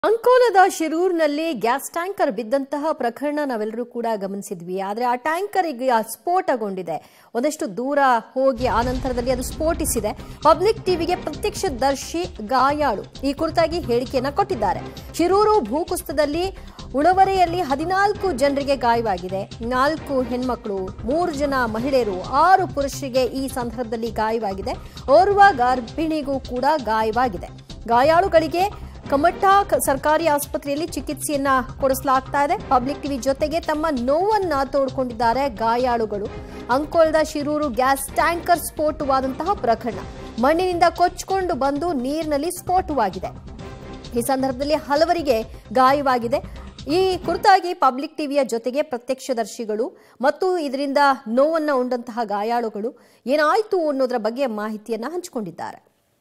ಅಂಕೋಲದ ಶಿರೂರಿನಲ್ಲಿ gas tanker ಬಿದ್ದಂತಹ ಪ್ರಕರಣ ನಾವೆಲ್ಲರೂ ಕೂಡ ಗಮನಿಸಿದ್ವಿ ಆದ್ರೆ ಆ ಟ್ಯಾಂಕರ್ ಈಗ ಸ್ಫೋಟಗೊಂಡಿದೆ ಒಂದಷ್ಟು ದೂರ ಹೋಗಿ ಆ ನಂತರದಲ್ಲಿ ಅದು ಸ್ಫೋಟಿಸಿದೆ ಪಬ್ಲಿಕ್ ಟಿವಿಗೆ ಪ್ರತ್ಯಕ್ಷದರ್ಶಿ ಗಾಯಾಳು ಈ ಕುರಿತಾಗಿ ಹೇಳಿಕೆಯನ್ನ ಕೊಟ್ಟಿದ್ದಾರೆ ಶಿರೂರು ಭೂಕುಸಿತದಲ್ಲಿ ಉಳವರೆಯಲ್ಲಿ ಹದಿನಾಲ್ಕು ಜನರಿಗೆ ಗಾಯವಾಗಿದೆ ನಾಲ್ಕು ಹೆಣ್ಮಕ್ಳು ಮೂರು ಜನ ಮಹಿಳೆಯರು ಆರು ಪುರುಷರಿಗೆ ಈ ಸಂದರ್ಭದಲ್ಲಿ ಗಾಯವಾಗಿದೆ ಓರ್ವ ಗರ್ಭಿಣಿಗೂ ಕೂಡ ಗಾಯವಾಗಿದೆ ಗಾಯಾಳುಗಳಿಗೆ ಕಮಠ ಕ- ಸರ್ಕಾರಿ ಆಸ್ಪತ್ರೆಯಲ್ಲಿ ಚಿಕಿತ್ಸೆಯನ್ನ ಕೊಡಿಸಲಾಗ್ತಾ ಇದೆ ಪಬ್ಲಿಕ್ ಟಿವಿ ಜೊತೆಗೆ ತಮ್ಮ ನೋವನ್ನ ತೋಡ್ಕೊಂಡಿದ್ದಾರೆ ಗಾಯಾಳುಗಳು ಅಂಕೋಲದ ಶಿರೂರು ಗ್ಯಾಸ್ ಟ್ಯಾಂಕರ್ ಸ್ಫೋಟವಾದಂತಹ ಪ್ರಕರಣ ಮಣ್ಣಿನಿಂದ ಕೊಚ್ಚಿಕೊಂಡು ಬಂದು ನೀರಿನಲ್ಲಿ ಸ್ಫೋಟವಾಗಿದೆ ಈ ಸಂದರ್ಭದಲ್ಲಿ ಹಲವರಿಗೆ ಗಾಯವಾಗಿದೆ ಈ ಕುರಿತಾಗಿ ಪಬ್ಲಿಕ್ ಟಿವಿಯ ಜೊತೆಗೆ ಪ್ರತ್ಯಕ್ಷದರ್ಶಿಗಳು ಮತ್ತು ಇದರಿಂದ ನೋವನ್ನ ಉಂಡಂತಹ ಗಾಯಾಳುಗಳು ಏನಾಯ್ತು ಅನ್ನೋದರ ಬಗ್ಗೆ ಮಾಹಿತಿಯನ್ನ ಹಂಚಿಕೊಂಡಿದ್ದಾರೆ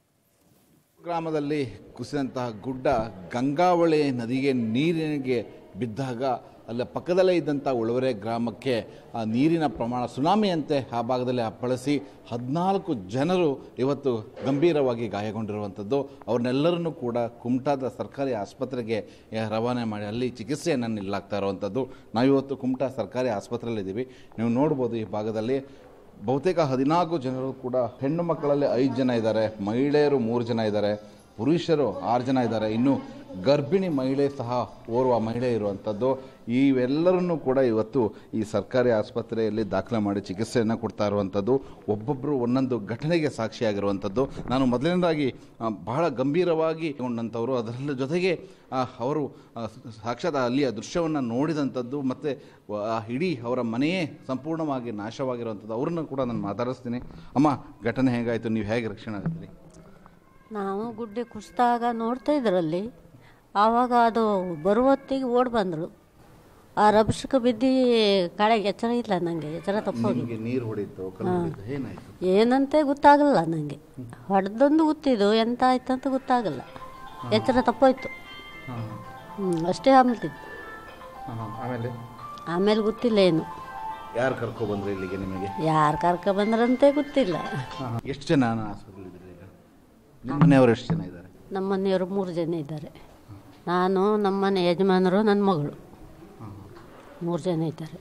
ಗ್ರಾಮದಲ್ಲಿ ಕುಸಿದಂತಹ ಗುಡ್ಡ ಗಂಗಾವಳಿ ನದಿಗೆ ನೀರಿನಿಗೆ ಬಿದ್ದಾಗ ಅಲ್ಲ ಪಕ್ಕದಲ್ಲೇ ಇದ್ದಂಥ ಉಳವರೆ ಗ್ರಾಮಕ್ಕೆ ಆ ನೀರಿನ ಪ್ರಮಾಣ ಸುನಾಮಿಯಂತೆ ಆ ಭಾಗದಲ್ಲಿ ಅಪ್ಪಳಿಸಿ ಹದಿನಾಲ್ಕು ಜನರು ಇವತ್ತು ಗಂಭೀರವಾಗಿ ಗಾಯಗೊಂಡಿರುವಂಥದ್ದು ಅವ್ರನ್ನೆಲ್ಲರನ್ನೂ ಕೂಡ ಕುಮಟಾದ ಸರ್ಕಾರಿ ಆಸ್ಪತ್ರೆಗೆ ಆ, ರವಾನೆ ಮಾಡಿ ಅಲ್ಲಿ ಚಿಕಿತ್ಸೆಯನ್ನು ನೀಡಲಾಗ್ತಾ ಇರುವಂಥದ್ದು ನಾವಿವತ್ತು ಕುಮಟಾ ಸರ್ಕಾರಿ ಆಸ್ಪತ್ರೆಯಲ್ಲಿದ್ದೀವಿ ನೀವು ನೋಡ್ಬೋದು ಈ ಭಾಗದಲ್ಲಿ ಬಹುತೇಕ ಹದಿನಾಲ್ಕು ಜನರು ಕೂಡ ಹೆಣ್ಣು ಮಕ್ಕಳಲ್ಲಿ ಐದು ಜನ ಇದ್ದಾರೆ ಮಹಿಳೆಯರು ಮೂರು ಜನ ಇದ್ದಾರೆ ಪುರುಷರು ಆರು ಜನ ಇದ್ದಾರೆ ಇನ್ನು ಗರ್ಭಿಣಿ ಮಹಿಳೆ ಸಹ ಓರ್ವ ಮಹಿಳೆ ಇರುವಂಥದ್ದು ಇವೆಲ್ಲರನ್ನೂ ಕೂಡ ಇವತ್ತು ಈ ಸರ್ಕಾರಿ ಆಸ್ಪತ್ರೆಯಲ್ಲಿ ದಾಖಲೆ ಮಾಡಿ ಚಿಕಿತ್ಸೆಯನ್ನು ಕೊಡ್ತಾ ಇರುವಂಥದ್ದು ಒಬ್ಬೊಬ್ಬರು ಒಂದೊಂದು ಘಟನೆಗೆ ಸಾಕ್ಷಿಯಾಗಿರುವಂಥದ್ದು ನಾನು ಮೊದಲನೇದಾಗಿ ಆ, ಬಹಳ ಗಂಭೀರವಾಗಿ ಗೊಂಡಂಥವರು ಅದರ ಜೊತೆಗೆ ಆ, ಅವರು ಆ, ಸಾಕ್ಷಾತ್ ಅಲ್ಲಿಯ ದೃಶ್ಯವನ್ನು ನೋಡಿದಂಥದ್ದು ಮತ್ತು ಆ ಇಡೀ ಅವರ ಮನೆಯೇ ಸಂಪೂರ್ಣವಾಗಿ ನಾಶವಾಗಿರುವಂಥದ್ದು ಅವ್ರನ್ನ ಕೂಡ ನಾನು ಮಾತಾಡಿಸ್ತೀನಿ ಅಮ್ಮ ಘಟನೆ ಹೇಗಾಯಿತು ನೀವು ಹೇಗೆ ರಕ್ಷಣೆ ಆಗಿದ್ರಿ ನಾವು ಗುಡ್ಡೆ ಕುಸಿದಾಗ ನೋಡ್ತಾ ಇದ್ರಲ್ಲಿ ಆವಾಗ ಅದು ಬರುವತ್ತಿಗೆ ಓಡಿ ಬಂದರು ಆ ರಭಸಕ್ಕೆ ಬಿದ್ದು ಕಳೆಗೆ ಎಚ್ಚರ ಇಲ್ಲ ನನಗೆ ಎಚ್ಚರ ತಪ್ಪೋಗಿ ನಿಮಗೆ ನೀರು ಹೊಡೀತು ಕಲ್ಲು ಹೊಡೀತು ಏನಾಯಿತು ಏನಂತೆ ಗೊತ್ತಾಗಲ್ಲ ನನಗೆ ಹೊಡೆದೊಂದು ಗೊತ್ತಿದ್ದು ಎಂತ ಆಯ್ತು ಅಂತ ಗೊತ್ತಾಗಲ್ಲ ಎಚ್ಚರ ತಪ್ಪೋಯ್ತು ಹ್ಞೂ ಅಷ್ಟೇ ಆಮ್ತಿತ್ತು ಆಮೇಲೆ ಆಮೇಲೆ ಗೊತ್ತಿಲ್ಲ ಏನು ಯಾರು ಕರ್ಕೊಬಂದ್ರಿ ಇಲ್ಲಿಗೆ ನಿಮಗೆ ಯಾರು ಕರ್ಕೊ ಬಂದ್ರಂತೆ ಗೊತ್ತಿಲ್ಲ ಎಷ್ಟು ಜನ ಆಸ್ಪತ್ರೆ ಇದ್ದೀರಿ ಈಗ ನಿಮ್ಮ ಮನೆಯವರು ಎಷ್ಟು ಜನ ಇದ್ದಾರೆ ನಮ್ಮ ಮನೆಯವರು ಮೂರು ಜನ ಇದ್ದಾರೆ ನಾನು ನಮ್ಮ ಮನೆ ಯಜಮಾನರು ನನ್ನ ಮಗಳು ಮೂರು ಜನ ಇದ್ದಾರೆ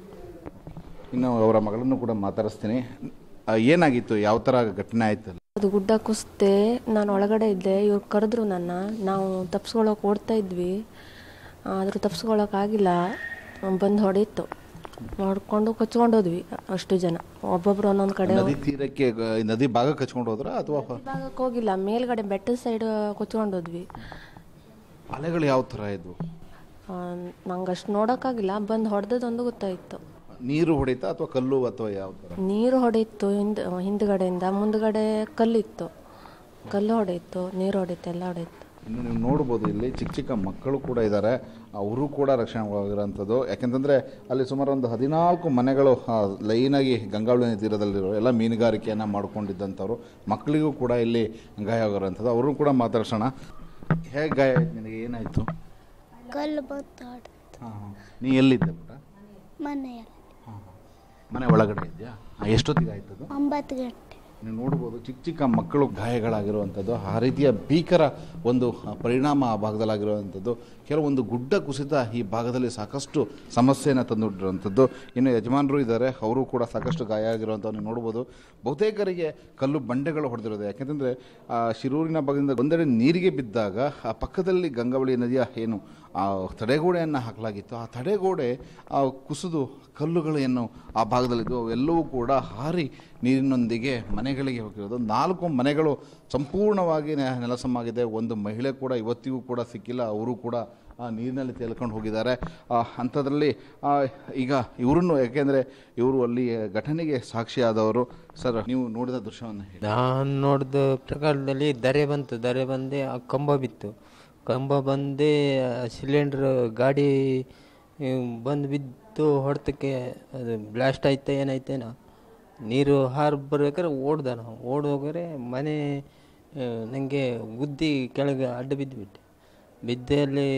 ಇನ್ನು ಅವರ ಮಗಳನ್ನು ಕೂಡ ಮಾತಾಡಿಸ್ತೀನಿ ಆ, ಏನಾಗಿತ್ತು ಯಾವ ಥರ ಘಟನೆ ಆಯ್ತು ಅದು ಗುಡ್ಡ ಕುಸ್ತೆ ನಾನು ಒಳಗಡೆ ಇದ್ದೆ ಇವ್ರು ಕರೆದ್ರು ನನ್ನ ನಾವು ತಪ್ಸ್ಕೊಳಕ್ಕೆ ಓಡ್ತಾ ಇದ್ವಿ ಆದರೂ ತಪ್ಸ್ಕೊಳಕ್ಕಾಗಿಲ್ಲ ಬಂದು ಹೊಡೀತು ಹೊಡ್ಕೊಂಡು ಕೊಚ್ಕೊಂಡೋದ್ವಿ ಅಷ್ಟು ಜನ ಒಬ್ಬೊಬ್ರು ಒಂದೊಂದು ಕಡೆ ನದಿ ತೀರಕ್ಕೆ ಗ- ನದಿ ಭಾಗ ಕಚ್ಕೊಂಡು ಹೋದ್ರ ಅಥವಾ ಭಾಗಕ್ಕೆ ಹೋಗಿಲ್ಲ ಮೇಲ್ಗಡೆ ಬೆಟ್ಟದ ಸೈಡ್ ಕೊಚ್ಕೊಂಡೋದ್ವಿ ಅಲೆಗಳು ಯಾವ ಥರ ಇದ್ವು ನಂಗೆ ಅಷ್ಟು ನೋಡೋಕ್ಕಾಗಿಲ್ಲ ಬಂದು ಹೊಡೆದದೊಂದು ಗೊತ್ತಾಯಿತು ನೀರು ಹೊಡಿತಾ ಅಥವಾ ಕಲ್ಲು ಅಥವಾ ಯಾವ ಥರ ನೀರು ಹೊಡೆಯಿತು ಹಿಂದ್ ಹಿಂದ್ಗಡೆಯಿಂದ ಮುಂದ್ಗಡೆ ಕಲ್ಲಿತ್ತು ಕಲ್ಲು ಹೊಡೆಯಿತು ನೀರು ಹೊಡೆಯಿತು ಎಲ್ಲ ಹೊಡೆಯಿತು ಇನ್ನು ನೀವು ನೋಡ್ಬೋದು ಇಲ್ಲಿ ಚಿಕ್ಕ ಚಿಕ್ಕ ಮಕ್ಕಳು ಕೂಡ ಇದ್ದಾರೆ ಅವರು ಕೂಡ ರಕ್ಷಣೆ ಒಳಗಿರೋಂಥದ್ದು ಯಾಕೆಂತಂದರೆ ಅಲ್ಲಿ ಸುಮಾರು ಒಂದು ಹದಿನಾಲ್ಕು ಮನೆಗಳು ಆ, ಲೈನಾಗಿ ಗಂಗಾವಳಿ ತೀರದಲ್ಲಿರೋ ಎಲ್ಲ ಮೀನುಗಾರಿಕೆಯನ್ನು ಮಾಡ್ಕೊಂಡಿದ್ದಂಥವ್ರು ಮಕ್ಕಳಿಗೂ ಕೂಡ ಇಲ್ಲಿ ಗಾಯ ಆಗಿರೋಂಥದ್ದು ಅವರು ಕೂಡ ಮಾತಾಡ್ಸೋಣ ಹೇಗೆ ಗಾಯ ಆಯ್ತು ನಿನಗೆ ಏನಾಯಿತು ಕಲ್ಲು ಬತ್ತಾಡ ಹಾಂ ಹಾಂ ನೀ ಎಲ್ಲಿದ್ದೆ ಪುಟ್ಟ ಮನೆಯಲ್ಲಿ ಹಾಂ ಮನೆ ಒಳಗಡೆ ಇದೆಯಾ ಎಷ್ಟೊತ್ತಿಗೆ ಆಯ್ತು ಅದು ಒಂಬತ್ತು ಗಂಟೆ ನೀವು ನೋಡ್ಬೋದು ಚಿಕ್ಕ ಚಿಕ್ಕ ಮಕ್ಕಳು ಗಾಯಗಳಾಗಿರುವಂಥದ್ದು ಆ ರೀತಿಯ ಭೀಕರ ಒಂದು ಪರಿಣಾಮ ಆ ಭಾಗದಲ್ಲಾಗಿರುವಂಥದ್ದು ಕೆಲವೊಂದು ಗುಡ್ಡ ಕುಸಿತ ಈ ಭಾಗದಲ್ಲಿ ಸಾಕಷ್ಟು ಸಮಸ್ಯೆಯನ್ನು ತಂದುಬಿಟ್ಟಿರುವಂಥದ್ದು ಇನ್ನು ಯಜಮಾನರು ಇದ್ದಾರೆ ಅವರು ಕೂಡ ಸಾಕಷ್ಟು ಗಾಯ ಆಗಿರುವಂಥದ್ದು ನೀವು ನೋಡ್ಬೋದು ಬಹುತೇಕರಿಗೆ ಕಲ್ಲು ಬಂಡೆಗಳು ಹೊಡೆದಿರೋದು ಯಾಕೆಂತಂದರೆ ಆ ಶಿರೂರಿನ ಭಾಗದಿಂದ ಒಂದೆಡೆ ನೀರಿಗೆ ಬಿದ್ದಾಗ ಆ ಪಕ್ಕದಲ್ಲಿ ಗಂಗಾವಳಿ ನದಿಯ ಏನು ಆ ತಡೆಗೋಡೆಯನ್ನು ಹಾಕಲಾಗಿತ್ತು ಆ ತಡೆಗೋಡೆ ಆ ಕುಸಿದು ಕಲ್ಲುಗಳು ಏನು ಆ ಭಾಗದಲ್ಲಿದ್ದು ಅವೆಲ್ಲವೂ ಕೂಡ ಹಾರಿ ನೀರಿನೊಂದಿಗೆ ಮನೆಗಳಿಗೆ ಹೋಗಿರೋದು ನಾಲ್ಕು ಮನೆಗಳು ಸಂಪೂರ್ಣವಾಗಿ ನೆ- ನೆಲಸಮಾಗಿದೆ ಒಂದು ಮಹಿಳೆ ಕೂಡ ಇವತ್ತಿಗೂ ಕೂಡ ಸಿಕ್ಕಿಲ್ಲ ಅವರು ಕೂಡ ಆ ನೀರಿನಲ್ಲಿ ತೇಲ್ಕೊಂಡು ಹೋಗಿದ್ದಾರೆ ಆ, ಅಂಥದ್ರಲ್ಲಿ ಆ, ಈಗ ಇವರನ್ನು ಯಾಕೆಂದರೆ ಇವರು ಅಲ್ಲಿ ಘಟನೆಗೆ ಸಾಕ್ಷಿಯಾದವರು ಸರ್ ನೀವು ನೋಡಿದ ದೃಶ್ಯವನ್ನು ಹೇಳಿ ನಾನು ನೋಡಿದ ಪ್ರಕಾರದಲ್ಲಿ ದರೆ ಬಂತು ದರೆ ಬಂದೆ ಆ ಕಂಬ ಬಿತ್ತು ಕಂಬ ಬಂದೆ ಸಿಲಿಂಡ್ರ್ ಗಾಡಿ ಬಂದು ಬಿದ್ದು ಹೊಡೆತಕ್ಕೆ ಅದು ಬ್ಲಾಸ್ಟ್ ಆಯ್ತಾ ಏನಾಯ್ತೇನೋ ನೀರು ಹಾರಿ ಬರ್ಬೇಕಾದ್ರೆ ಓಡ್ದೆ ನಾವು ಓಡ್ ಹೋಗಾರೆ ಮನೆ ನನಗೆ ಗುದ್ದಿ ಕೆಳಗೆ ಅಡ್ಡ ಬಿದ್ದುಬಿಟ್ಟೆ ಬಿದ್ದಲ್ಲಿ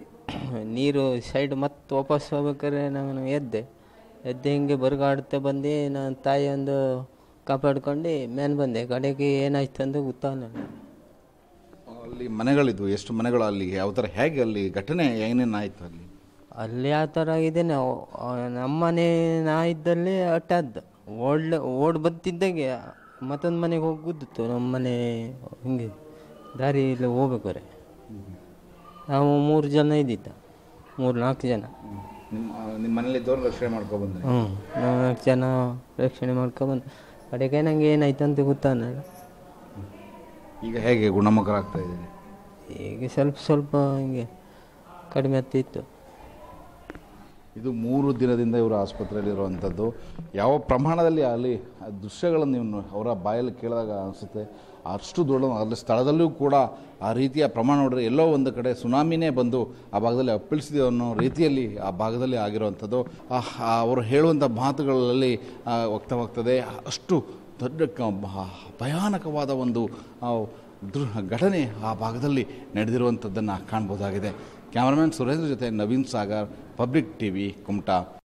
ನೀರು ಸೈಡ್ ಮತ್ತೆ ವಾಪಸ್ ಹೋಗ್ಬೇಕಾದ್ರೆ ನಾನು ಎದ್ದೆ ಎದ್ದೆ ಹಿಂಗೆ ಬರುಗಾಡ್ತಾ ಬಂದು ನಾನು ತಾಯಿ ಒಂದು ಕಾಪಾಡ್ಕೊಂಡು ಮೇನ್ ಬಂದೆ ಕಡೆಗೆ ಏನಾಯ್ತು ಅಂತ ಗೊತ್ತಾಗಲಿಲ್ಲ ಅಲ್ಲಿ ಮನೆಗಳಿದ್ವು ಎಷ್ಟು ಮನೆಗಳು ಅಲ್ಲಿ ಯಾವ ಥರ ಹೇಗೆ ಅಲ್ಲಿ ಘಟನೆ ಏನೇನು ಆಯಿತು ಅಲ್ಲಿ ಅಲ್ಲಿ ಆ ಥರ ಇದೆ ನಾವು ನಮ್ಮನೆ ನಾ ಇದ್ದಲ್ಲಿ ಅಟ್ಟಾದ್ದು ಓಡ್ಲ ಓಡ್ ಬತ್ತಿದ್ದಾಗೆ ಮತ್ತೊಂದು ಮನೆಗೆ ಹೋಗಿ ಗುದ್ದಿತ್ತು ನಮ್ಮ ಮನೆ ಹಿಂಗೆ ದಾರಿಯಲ್ಲಿ ಹೋಗ್ಬೇಕಾರೆ ನಾವು ಮೂರು ಜನ ಇದ್ದಿದ್ದ ಮೂರು ನಾಲ್ಕು ಜನ ನಿಮ್ಮ ನಿಮ್ಮ ಮನೇಲಿ ಇದ್ದವ್ರು ರಕ್ಷಣೆ ಮಾಡ್ಕೊಬಂದ್ರಿ ಹ್ಞೂ ನಾವು ನಾಲ್ಕು ಜನ ರಕ್ಷಣೆ ಮಾಡ್ಕೊಬಂದು ಕಡೆಗೆ ನನಗೆ ಏನಾಯ್ತು ಅಂತ ಗೊತ್ತಾನ ಈಗ ಹೇಗೆ ಗುಣಮುಖರಾಗ್ತಾ ಇದ್ದೀರಿ ಈಗ ಸ್ವಲ್ಪ ಸ್ವಲ್ಪ ಹಿಂಗೆ ಕಡಿಮೆ ಆಗ್ತಿತ್ತು ಇದು ಮೂರು ದಿನದಿಂದ ಇವರು ಆಸ್ಪತ್ರೆಯಲ್ಲಿರುವಂಥದ್ದು ಯಾವ ಪ್ರಮಾಣದಲ್ಲಿ ಅಲ್ಲಿ ಆ ದೃಶ್ಯಗಳನ್ನು ನೀವು ಅವರ ಬಾಯಲ್ಲಿ ಕೇಳಿದಾಗ ಅನಿಸುತ್ತೆ ಅಷ್ಟು ದೊಡ್ಡ ಅಲ್ಲಿ ಸ್ಥಳದಲ್ಲೂ ಕೂಡ ಆ ರೀತಿಯ ಪ್ರಮಾಣ ನೋಡಿದ್ರೆ ಎಲ್ಲೋ ಒಂದು ಕಡೆ ಸುನಾಮಿನೇ ಬಂದು ಆ ಭಾಗದಲ್ಲಿ ಅಪ್ಪಳಿಸಿದೆ ಅನ್ನೋ ರೀತಿಯಲ್ಲಿ ಆ ಭಾಗದಲ್ಲಿ ಆಗಿರುವಂಥದ್ದು ಆ- ಆ ಅವರು ಹೇಳುವಂಥ ಮಾತುಗಳಲ್ಲಿ ಆ, ವ್ಯಕ್ತವಾಗ್ತದೆ ಅಷ್ಟು ದೊಡ್ಡ ಕ- ಭ- ಭಯಾನಕವಾದ ಒಂದು ಆ, ದೃ ಘಟನೆ ಆ ಭಾಗದಲ್ಲಿ ನಡೆದಿರುವಂಥದ್ದನ್ನು ಕಾಣ್ಬೋದಾಗಿದೆ ಕ್ಯಾಮರಾಮನ್ ಸುರೇಂದ್ರ ಜೊತೆ ನವೀನ್ ಸಾಗರ್ ಪಬ್ಲಿಕ್ ಟಿವಿ ಕುಮಟಾ